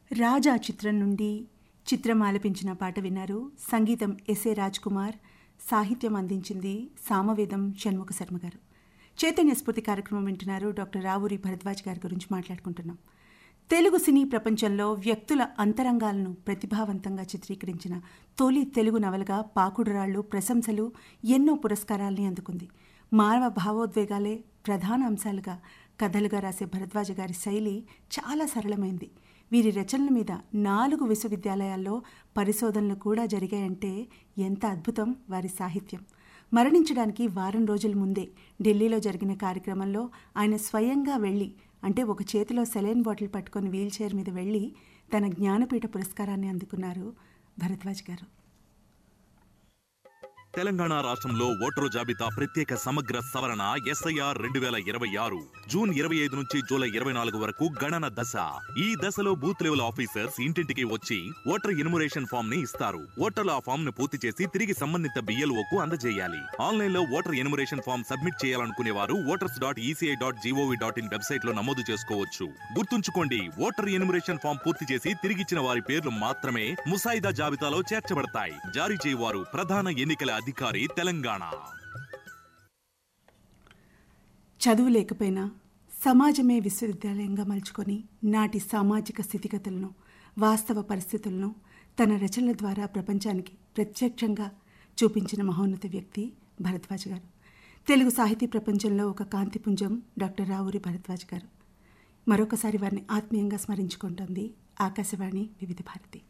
రాజా చిత్రం నుండి చిత్రం ఆలపించిన పాట విన్నారు సంగీతం ఎస్ఏ రాజ్ కుమార్ సాహిత్యం అందించింది సామవేదం షణ్ముఖ శర్మ గారు చైతన్య స్ఫూర్తి కార్యక్రమం వింటున్నారు డాక్టర్ రావూరి భరద్వాజ్ గారి గురించి మాట్లాడుకుంటున్నాం తెలుగు సినీ ప్రపంచంలో వ్యక్తుల అంతరంగాలను ప్రతిభావంతంగా చిత్రీకరించిన తొలి తెలుగు నవలగా పాకుడురాళ్లు ప్రశంసలు ఎన్నో పురస్కారాల్ని అందుకుంది మానవ భావోద్వేగాలే ప్రధాన అంశాలుగా కథలుగా రాసే భరద్వాజ గారి శైలి చాలా సరళమైంది వీరి రచనల మీద నాలుగు విశ్వవిద్యాలయాల్లో పరిశోధనలు కూడా జరిగాయంటే ఎంత అద్భుతం వారి సాహిత్యం మరణించడానికి వారం రోజుల ముందే ఢిల్లీలో జరిగిన కార్యక్రమంలో ఆయన స్వయంగా వెళ్ళి అంటే ఒక చేతిలో సెలైన్ బాటిల్ పట్టుకొని వీల్ చైర్ మీద వెళ్ళి తన జ్ఞానపీఠ పురస్కారాన్ని అందుకున్నారు భరద్వాజ్ గారు తెలంగాణ రాష్ట్రంలో ఓటరు జాబితా ప్రత్యేక సమగ్ర సవరణ ఎస్ఐఆర్ రెండు వేల ఇరవై ఆరు జూన్ ఇరవై ఐదు నుంచి జూలై ఇరవై నాలుగు వరకు గణన దశ ఈ దశలో బూత్ లెవెల్ ఆఫీసర్స్ ఇంటింటికి వచ్చి ఓటర్ ఇన్మురేషన్ ఫామ్ ని ఇస్తారు ఓటర్లు ఆ ఫామ్ ను పూర్తి చేసి తిరిగి సంబంధిత బిఎల్ఓ కు అందజేయాలి ఆన్లైన్ లో ఓటర్ ఇన్మురేషన్ ఫామ్ సబ్మిట్ చేయాలనుకునే వారు voters dot E C I dot G O V dot in website లో నమోదు చేసుకోవచ్చు గుర్తుంచుకోండి ఓటర్ ఇన్మురేషన్ ఫామ్ పూర్తి చేసి తిరిగిచ్చిన వారి పేర్లు మాత్రమే ముసాయిదా జాబితాలో చేర్చబడతాయి జారీ చేయవారు ప్రధాన ఎన్నికల అధికారి తెలంగాణ చదువు లేకపోయినా సమాజమే విశ్వవిద్యాలయంగా మలుచుకొని నాటి సామాజిక స్థితిగతులను వాస్తవ పరిస్థితులను తన రచనల ద్వారా ప్రపంచానికి ప్రత్యక్షంగా చూపించిన మహోన్నత వ్యక్తి భరద్వాజ్ గారు తెలుగు సాహితీ ప్రపంచంలో ఒక కాంతిపుంజం డాక్టర్ రావూరి భరద్వాజ్ గారు మరొకసారి వారిని ఆత్మీయంగా స్మరించుకుంటోంది ఆకాశవాణి వివిధ భారతి